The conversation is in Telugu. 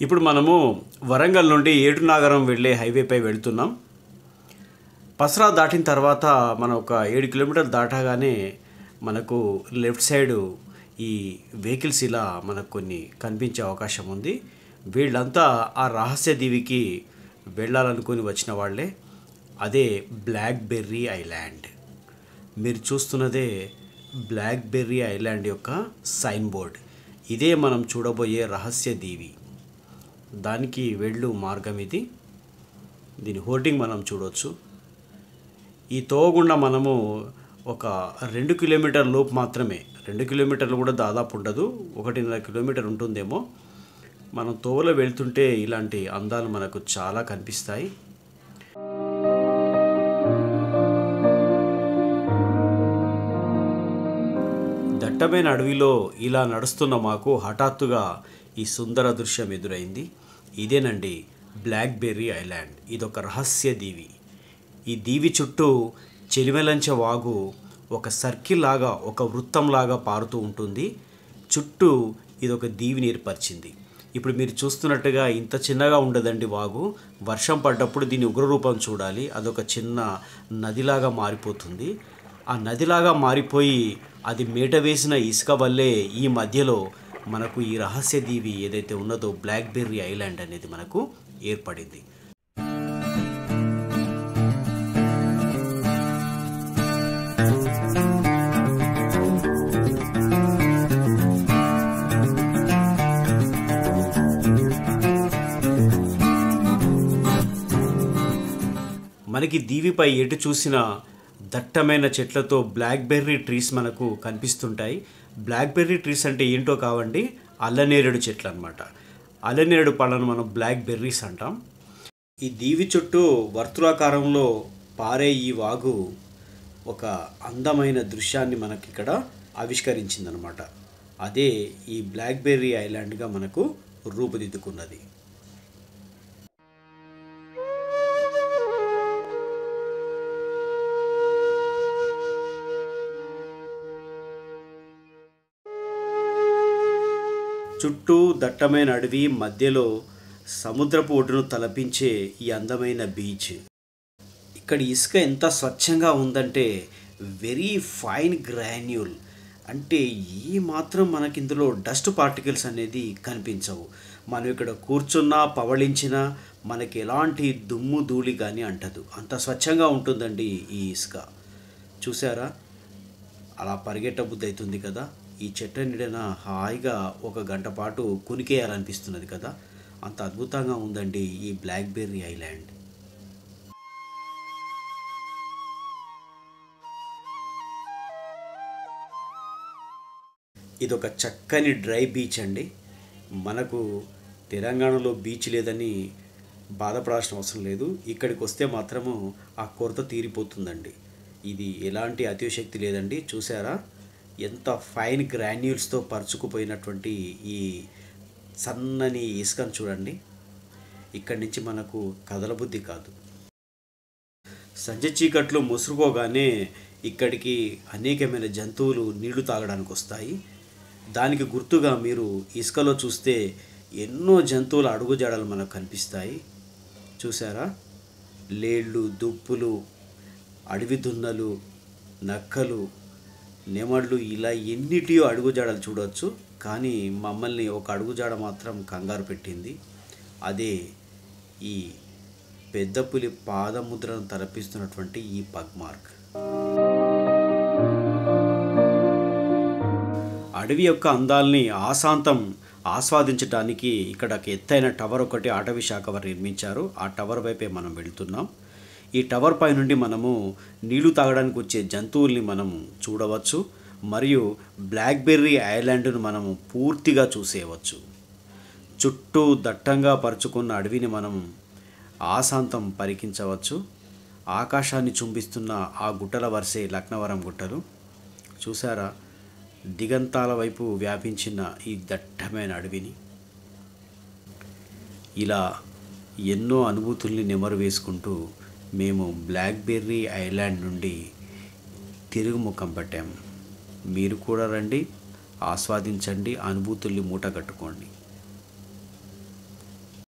ఇప్పుడు మనము వరంగల్ నుండి ఏటునాగరం వెళ్ళే హైవేపై వెళ్తున్నాం పసరా దాటిన తర్వాత మనం ఒక ఏడు కిలోమీటర్లు దాటగానే మనకు లెఫ్ట్ సైడు ఈ వెహికల్స్ ఇలా మనకు కొన్ని కనిపించే అవకాశం ఉంది వీళ్ళంతా ఆ రహస్య దీవికి వెళ్ళాలనుకుని వచ్చిన వాళ్ళే అదే బ్లాక్ బెర్రీ ఐలాండ్ మీరు చూస్తున్నదే బ్లాక్ బెర్రీ ఐలాండ్ యొక్క సైన్ బోర్డ్ ఇదే మనం చూడబోయే రహస్య దీవి దానికి వెళ్ళు మార్గం ఇది దీని హోర్డింగ్ మనం చూడవచ్చు ఈ తోవగుండా మనము ఒక రెండు కిలోమీటర్ లోపు మాత్రమే రెండు కిలోమీటర్లు కూడా దాదాపు ఉండదు ఒకటిన్నర కిలోమీటర్ ఉంటుందేమో మనం తోవలో వెళ్తుంటే ఇలాంటి అందాలు మనకు చాలా కనిపిస్తాయి దట్టమైన అడవిలో ఇలా నడుస్తున్న మాకు హఠాత్తుగా ఈ సుందర దృశ్యం ఎదురైంది ఇదేనండి బ్లాక్ బెర్రీ ఐలాండ్ ఇదొక రహస్య దీవి ఈ దీవి చుట్టూ చెలిమెలంచ వాగు ఒక సర్కిల్ లాగా ఒక వృత్తంలాగా పారుతూ ఉంటుంది చుట్టూ ఇదొక దీవిని ఏర్పరిచింది ఇప్పుడు మీరు చూస్తున్నట్టుగా ఇంత చిన్నగా ఉండదండి వాగు వర్షం పడ్డప్పుడు దీని ఉగ్రరూపం చూడాలి అదొక చిన్న నదిలాగా మారిపోతుంది ఆ నదిలాగా మారిపోయి అది మేట వేసిన ఇసుక వల్లే ఈ మధ్యలో మనకు ఈ రహస్య దీవి ఏదైతే ఉన్నదో బ్లాక్ బెర్రీ ఐలాండ్ అనేది మనకు ఏర్పడింది మనకి దీవిపై ఎటు చూసినా దట్టమైన చెట్లతో బ్లాక్ బెర్రీ ట్రీస్ మనకు కనిపిస్తుంటాయి బ్లాక్ బెర్రీ ట్రీస్ అంటే ఏంటో కావండి అల్లనేరేడు చెట్లు అనమాట అల్లనేరేడు పళ్ళను మనం బ్లాక్ బెర్రీస్ అంటాం ఈ దీవి చుట్టూ వర్తులాకారంలో పారే ఈ వాగు ఒక అందమైన దృశ్యాన్ని మనకి ఇక్కడ ఆవిష్కరించిందనమాట అదే ఈ బ్లాక్ బెర్రీ ఐలాండ్గా మనకు రూపుదిద్దుకున్నది చుట్టూ దట్టమైన అడవి మధ్యలో సముద్రపు ఒడ్డును తలపించే ఈ అందమైన బీచ్ ఇక్కడ ఇసుక ఎంత స్వచ్ఛంగా ఉందంటే వెరీ ఫైన్ గ్రాన్యూల్ అంటే ఈ మాత్రం మనకి ఇందులో డస్ట్ పార్టికల్స్ అనేది కనిపించవు మనం ఇక్కడ కూర్చున్నా పవళించినా మనకి ఎలాంటి దుమ్ము ధూళి కానీ అంటదు అంత స్వచ్ఛంగా ఉంటుందండి ఈ ఇసుక చూసారా అలా పరిగెట్ట బుద్ధి అవుతుంది కదా ఈ చెట్ల నీడన హాయిగా ఒక గంట పాటు కునికేయాలనిపిస్తున్నది కదా అంత అద్భుతంగా ఉందండి ఈ బ్లాక్ బెర్రీ ఐలాండ్ ఇదొక చక్కని డ్రై బీచ్ అండి మనకు తెలంగాణలో బీచ్ లేదని బాధపడాల్సిన అవసరం లేదు ఇక్కడికి వస్తే మాత్రము ఆ కొరత తీరిపోతుందండి ఇది ఎలాంటి అతిశక్తి లేదండి చూసారా ఎంత ఫైన్ గ్రాన్యూల్స్తో పరుచుకుపోయినటువంటి ఈ సన్నని ఇసుకను చూడండి ఇక్కడి నుంచి మనకు కదలబుద్ధి కాదు సంజ చీకట్లు ముసురుకోగానే ఇక్కడికి అనేకమైన జంతువులు నీళ్లు తాగడానికి వస్తాయి దానికి గుర్తుగా మీరు ఇసుకలో చూస్తే ఎన్నో జంతువుల అడుగుజాడలు మనకు కనిపిస్తాయి చూసారా లేళ్ళు దుప్పులు అడవి దున్నలు నక్కలు నెమళ్ళు ఇలా ఎన్నిటియో అడుగుజాడలు చూడవచ్చు కానీ మమ్మల్ని ఒక అడుగుజాడ మాత్రం కంగారు పెట్టింది అదే ఈ పెద్ద పులి పాదముద్రను తలపిస్తున్నటువంటి ఈ పగ్ మార్క్ అడవి యొక్క అందాల్ని ఆశాంతం ఆస్వాదించడానికి ఇక్కడ ఒక ఎత్తైన టవర్ ఒకటి అటవీ శాఖ వారు నిర్మించారు ఆ టవర్ వైపే మనం వెళ్తున్నాం ఈ టవర్ పై నుండి మనము నీళ్లు తాగడానికి వచ్చే జంతువుల్ని మనం చూడవచ్చు మరియు బ్లాక్బెర్రీ ఐలాండ్ను మనము పూర్తిగా చూసేయవచ్చు చుట్టూ దట్టంగా పరుచుకున్న అడవిని మనం ఆశాంతం పరికించవచ్చు ఆకాశాన్ని చుంబిస్తున్న ఆ గుట్టల వరుసే లక్నవరం గుట్టలు చూసారా దిగంతాల వైపు వ్యాపించిన ఈ దట్టమైన అడవిని ఇలా ఎన్నో అనుభూతుల్ని నెమరు వేసుకుంటూ మేము బ్లాక్బెర్రీ ఐలాండ్ నుండి తిరుగుముఖం పట్టాము మీరు కూడా రండి ఆస్వాదించండి అనుభూతుల్ని మూట కట్టుకోండి